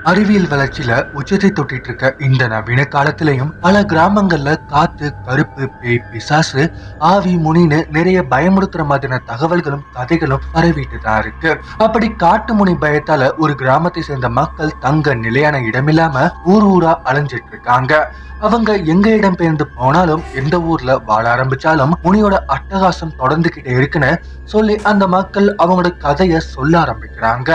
அறிவியல் வளர்ச்சியில உச்சத்தை தொட்டிட்டு இருக்க இந்த நவீன காலத்திலையும் பல கிராமங்கள்ல காத்து கருப்பு பேய் பிசாசு ஆவி முனின்னு நிறைய பயமுறுத்துற மாதிரியான தகவல்களும் கதைகளும் பரவிட்டு தான் இருக்கு அப்படி காட்டு முனி பயத்தால ஒரு கிராமத்தை சேர்ந்த மக்கள் தங்க நிலையான இடமில்லாம ஊர் ஊரா அலைஞ்சிட்டு இருக்காங்க அவங்க எங்க இடம் பெயர்ந்து போனாலும் எந்த ஊர்ல வாழ ஆரம்பிச்சாலும் முனியோட அட்டகாசம் தொடர்ந்துகிட்டே இருக்குன்னு சொல்லி அந்த மக்கள் அவங்களோட கதைய சொல்ல ஆரம்பிக்கிறாங்க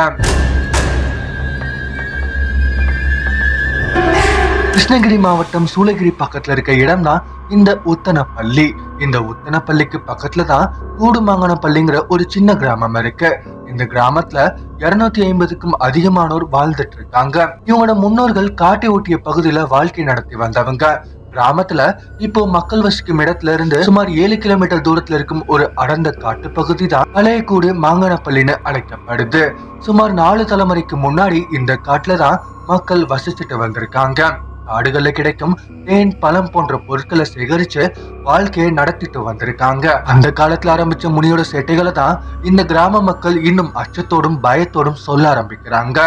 கிருஷ்ணகிரி மாவட்டம் சூளகிரி பக்கத்துல இருக்க இடம் தான் இந்த உத்தனப்பள்ளி இந்த உத்தனப்பள்ளிக்கு பக்கத்துல தான் கூடுமாங்கனப்பள்ளிங்கிற ஒரு சின்ன கிராமம் இருக்கு இந்த கிராமத்துல இருநூத்தி ஐம்பதுக்கும் அதிகமானோர் வாழ்ந்துட்டு இருக்காங்க இவங்களோட முன்னோர்கள் காட்டை ஒட்டிய பகுதியில வாழ்க்கை நடத்தி வந்தவங்க கிராமத்துல இப்போ மக்கள் வசிக்கும் இடத்துல இருந்து சுமார் ஏழு கிலோமீட்டர் தூரத்துல இருக்கும் ஒரு அடர்ந்த காட்டு பகுதி தான் பழையக்கூடு மாங்கனப்பள்ளின்னு அழைக்கப்படுது சுமார் நாலு தலைமுறைக்கு முன்னாடி இந்த காட்டுல தான் மக்கள் வசிச்சுட்டு வந்திருக்காங்க காடுகள்ல கிடைக்கும் தேன் பழம் போன்ற பொருட்களை சேகரிச்சு வாழ்க்கையை நடத்திட்டு வந்திருக்காங்க அந்த காலத்துல ஆரம்பிச்ச முனியோட சேட்டைகளை தான் இந்த கிராம மக்கள் இன்னும் அச்சத்தோடும் பயத்தோடும் சொல்ல ஆரம்பிக்கிறாங்க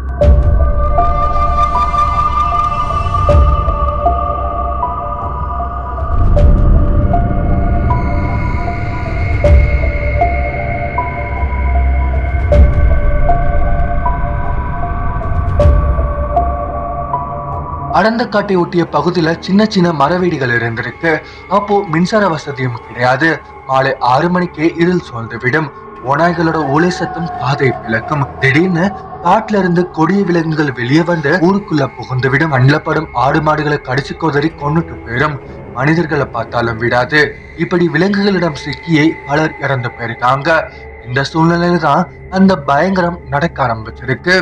அடர்ந்த காட்டை ஒட்டிய பகுதியில சின்ன சின்ன மரவீடுகள் இருந்திருக்கு அப்போ மின்சார வசதியும் கிடையாது மாலை ஆறு மணிக்கே இருள் சூழ்ந்து விடும் ஓநாய்களோட ஒளி சத்தம் காதை பிளக்கும் திடீர்னு காட்டுல இருந்து கொடிய விலங்குகள் வெளியே வந்து ஊருக்குள்ள புகுந்து விடும் கண்ணில் படும் ஆடு மாடுகளை கடிச்சு கொதறி கொன்னுட்டு போயிடும் மனிதர்களை பார்த்தாலும் விடாது இப்படி விலங்குகளிடம் சிக்கியே பலர் இறந்து போயிருக்காங்க இந்த சூழ்நிலையில தான் அந்த பயங்கரம் நடக்க ஆரம்பிச்சிருக்கு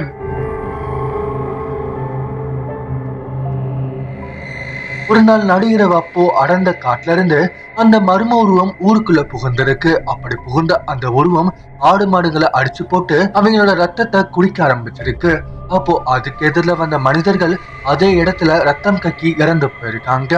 ஒரு நாள் நடுஇரவு அப்போ அடர்ந்த காட்டுல இருந்து அந்த மர்ம உருவம் ஊருக்குள்ள புகுந்திருக்கு அப்படி புகுந்த அந்த உருவம் ஆடு மாடுகளை அடிச்சு போட்டு அவங்களோட ரத்தத்தை குடிக்க ஆரம்பிச்சிருக்கு அப்போ அதுக்கு எதிரில் வந்த மனிதர்கள் அதே இடத்துல ரத்தம் கக்கி இறந்து போயிருக்காங்க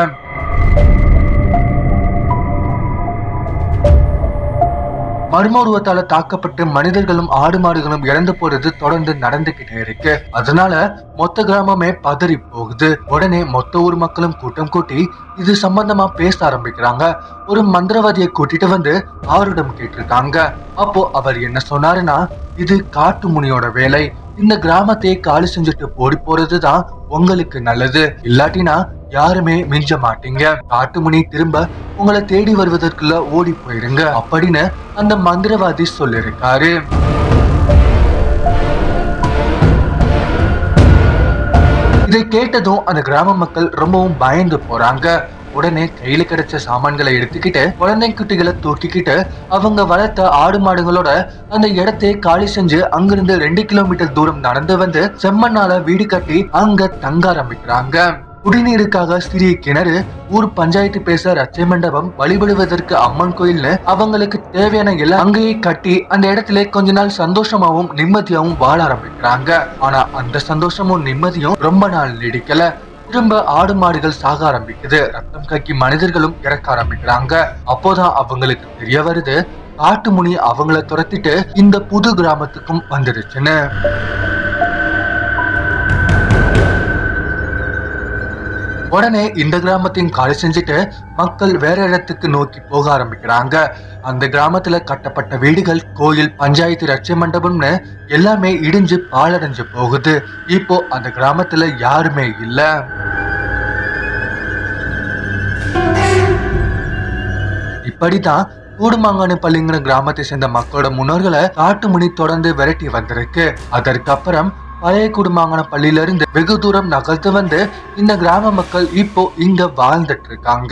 மர்ம உருவத்தால தாக்கப்பட்டு மனிதர்களும் ஆடு மாடுகளும் இறந்து போறது தொடர்ந்து நடந்துகிட்டே இருக்கு அதனால மொத்த கிராமமே பதறி போகுது உடனே மொத்த ஊர் மக்களும் கூட்டம் கூட்டி இது சம்பந்தமா பேச ஆரம்பிக்கிறாங்க ஒரு மந்திரவாதியை கூட்டிட்டு வந்து அவரிடம் கேட்டிருக்காங்க அப்போ அவர் என்ன சொன்னாருன்னா இது காட்டு முனியோட வேலை இந்த கிராமத்தையே காலி செஞ்சுட்டு ஓடி போறதுதான் உங்களுக்கு நல்லது இல்லாட்டினா யாருமே மிஞ்ச மாட்டீங்க காட்டுமுனி திரும்ப உங்களை தேடி வருவதற்குள்ள ஓடி போயிருங்க அப்படின்னு அந்த மந்திரவாதி சொல்லியிருக்காரு இதை கேட்டதும் அந்த கிராம மக்கள் ரொம்பவும் பயந்து போறாங்க உடனே கையில கிடைச்ச சாமான்களை எடுத்துக்கிட்டு குழந்தை குட்டிகளை தூக்கிக்கிட்டு அவங்க வளர்த்த ஆடு மாடுகளோட அந்த இடத்தை காலி செஞ்சு அங்கிருந்து ரெண்டு கிலோமீட்டர் தூரம் நடந்து வந்து செம்மண்ணால வீடு கட்டி அங்க தங்க ஆரம்பிக்கிறாங்க குடிநீருக்காக சிறிய கிணறு ஊர் பஞ்சாயத்து பேச ரச்சை மண்டபம் வழிபடுவதற்கு அம்மன் கோயில்னு அவங்களுக்கு தேவையான எல்லாம் அங்கேயே கட்டி அந்த இடத்துல கொஞ்ச நாள் சந்தோஷமாவும் நிம்மதியாவும் வாழ ஆரம்பிக்கிறாங்க ஆனா அந்த சந்தோஷமும் நிம்மதியும் ரொம்ப நாள் நீடிக்கல திரும்ப ஆடு மாடுகள் சாக ஆரம்பிக்குது ரத்தம் கக்கி மனிதர்களும் இறக்க ஆரம்பிக்கிறாங்க அப்போதான் அவங்களுக்கு தெரிய வருது காட்டு முனி அவங்கள துரத்திட்டு இந்த புது கிராமத்துக்கும் வந்துருச்சுன்னு உடனே இந்த கிராமத்தையும் காலி செஞ்சுட்டு மக்கள் வேற இடத்துக்கு நோக்கி போக ஆரம்பிக்கிறாங்க அந்த கிராமத்துல கட்டப்பட்ட வீடுகள் கோயில் பஞ்சாயத்து ரட்சை மண்டபம்னு எல்லாமே இடிஞ்சு பாழடைஞ்சு போகுது இப்போ அந்த கிராமத்துல யாருமே இல்ல இப்படித்தான் கூடுமாங்கானு பள்ளிங்கிற கிராமத்தை சேர்ந்த மக்களோட முன்னோர்களை காட்டுமுனி தொடர்ந்து விரட்டி வந்திருக்கு அதற்கப்புறம் பழைய குடும்பமான பள்ளியில இருந்து வெகு தூரம் நகர்த்து வந்து இந்த கிராம மக்கள் இப்போ இங்க வாழ்ந்துட்டு இருக்காங்க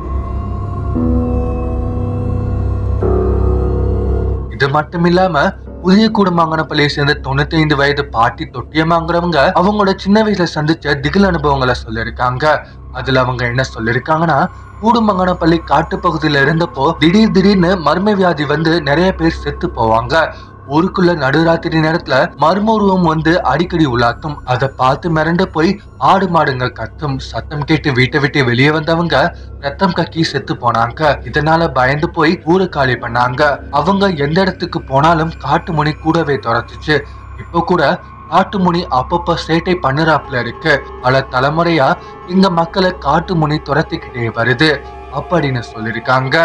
இது மட்டும் இல்லாம புதிய குடும்பமான பள்ளியை சேர்ந்த தொண்ணூத்தி ஐந்து வயது பாட்டி தொட்டியமாங்கிறவங்க அவங்களோட சின்ன வயசுல சந்திச்ச திகில் அனுபவங்களை சொல்லியிருக்காங்க அதுல அவங்க என்ன சொல்லியிருக்காங்கன்னா கூடுமங்கன பள்ளி காட்டுப்பகுதியில இருந்தப்போ திடீர் திடீர்னு மர்ம வியாதி வந்து நிறைய பேர் செத்து போவாங்க ஊருக்குள்ள நடுராத்திரி நேரத்துல மர்ம உருவம் வந்து அடிக்கடி உலாத்தும் அதை பார்த்து மிரண்டு போய் ஆடு மாடுங்க கத்தும் சத்தம் கேட்டு வீட்டை விட்டு வெளியே வந்தவங்க ரத்தம் கக்கி செத்து போனாங்க இதனால பயந்து போய் ஊரை காலி பண்ணாங்க அவங்க எந்த இடத்துக்கு போனாலும் காட்டு மணி கூடவே துரத்துச்சு இப்போ கூட காட்டுமுனி அப்பப்ப சேட்டை பண்ணுறாப்புல இருக்கு பல தலைமுறையா இந்த மக்களை காட்டுமுனி துரத்திக்கிட்டே வருது அப்படின்னு சொல்லியிருக்காங்க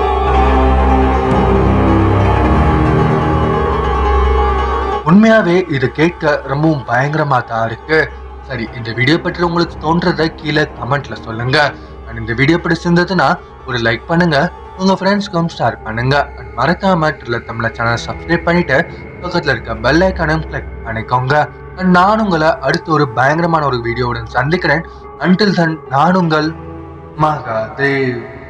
உண்மையாவே இது கேட்க ரொம்பவும் பயங்கரமா தான் இருக்கு சரி இந்த வீடியோ பற்றி உங்களுக்கு தோன்றதை கீழே கமெண்ட்ல சொல்லுங்க And இந்த வீடியோ பிடிச்சிருந்ததுன்னா ஒரு லைக் பண்ணுங்க உங்க ஃப்ரெண்ட்ஸ்க்கும் ஷேர் பண்ணுங்க And மறக்காம ட்ரில்ல தமிழ சேனல் சப்ஸ்கிரைப் பண்ணிட்டு பக்கத்துல இருக்க பெல் ஐக்கானும் கிளிக் பண்ணிக்கோங்க And நான் உங்களை அடுத்த ஒரு பயங்கரமான ஒரு வீடியோவுடன் சந்திக்கிறேன் அன்டில் தன் நான் உங்கள் மகாதேவ்